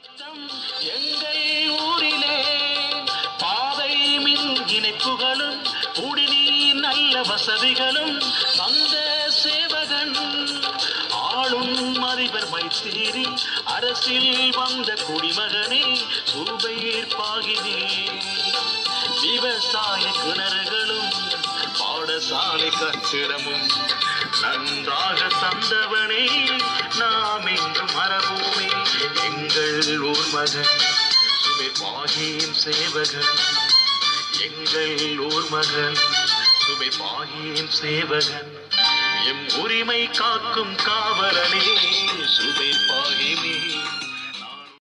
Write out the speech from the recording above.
எங்கள் ஊரிலே பாதை மின் இணைப்புகளும் குடிநீர் நல்ல வசதிகளும் தந்த சேவகன் ஆளும் அதிபர் மைத்தீரி அரசில் வந்த குடிமகனே சூபையீர் பாகினே விவசாய கிணறுகளும் பாடசாலை கட்டிடமும் நன்றாக தந்தவனே நாம் இங்கு மரபூமே எங்கள் ஊர் மகன் சுபிர்வாகியின் சேவகன் எங்கள் ஊர் மகன் சுபிர்வாகியின் சேவகன் எம் உரிமை காக்கும் காவலனே சுபிர்வாகினே